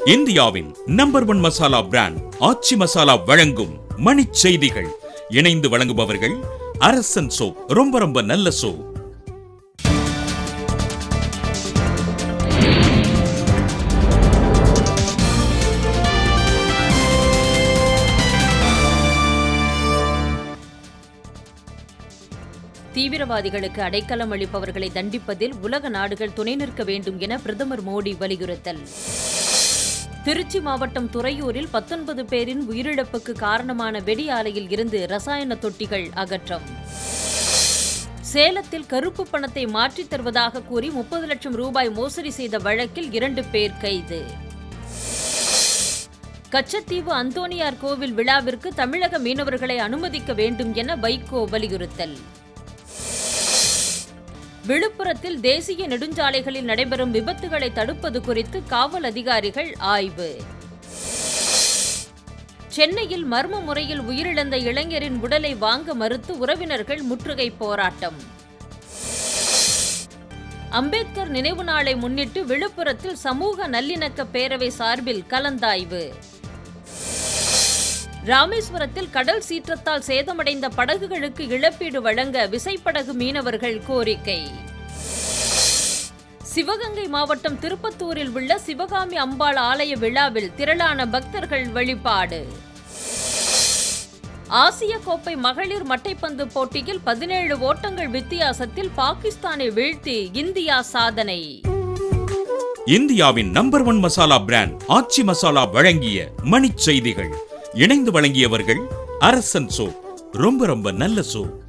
இந்தியாவின் number one masala brand Aachi masala வழங்கும் மணிச் செய்திகள் இணைந்து வழங்குபவர்கள் அரசன் சோ ரொம்ப ரொம்ப நல்ல சோ தீவிரவாதிகளுக்கு அடைக்கலம் அளிப்பவர்களை தண்டிப்பதில் உலக நாடுகள் துணை நிற்க வேண்டும் என பிரதமர் மோடி வலியுறுத்தல் திருச்சி மாவட்டம் துறையூரில் பத்தொன்பது பேரின் உயிரிழப்புக்கு காரணமான வெடி ஆலையில் இருந்து ரசாயன தொட்டிகள் அகற்றம் சேலத்தில் கருப்பு பணத்தை மாற்றித் தருவதாக கூறி முப்பது லட்சம் ரூபாய் மோசடி செய்த வழக்கில் இரண்டு பேர் கைது கச்சத்தீவு அந்தோனியார் கோவில் விழாவிற்கு தமிழக மீனவர்களை அனுமதிக்க வேண்டும் என வைகோ வலியுறுத்தல் விழுப்புரத்தில் தேசிய நெடுஞ்சாலைகளில் நடைபெறும் விபத்துகளை தடுப்பது குறித்து காவல் அதிகாரிகள் ஆய்வு சென்னையில் மர்ம முறையில் உயிரிழந்த இளைஞரின் உடலை வாங்க மறுத்து உறவினர்கள் முற்றுகை போராட்டம் அம்பேத்கர் நினைவு நாளை முன்னிட்டு விழுப்புரத்தில் சமூக நல்லிணக்க பேரவை சார்பில் கலந்தாய்வு ராமேஸ்வரத்தில் கடல் சீற்றத்தால் சேதமடைந்த படகுகளுக்கு இழப்பீடு வழங்க விசைப்படகு மீனவர்கள் கோரிக்கை சிவகங்கை மாவட்டம் திருப்பத்தூரில் உள்ள சிவகாமி அம்பாள் ஆலய விழாவில் திரளான பக்தர்கள் வழிபாடு ஆசிய கோப்பை மகளிர் மட்டைப்பந்து போட்டியில் பதினேழு ஓட்டங்கள் வித்தியாசத்தில் பாகிஸ்தானை வீழ்த்தி இந்தியா சாதனை இந்தியாவின் number one masala brand Aachi masala வழங்கிய மணிச் செய்திகள் இணைந்து வழங்கியவர்கள் அரசன் சோ ரொம்ப ரொம்ப நல்ல சோ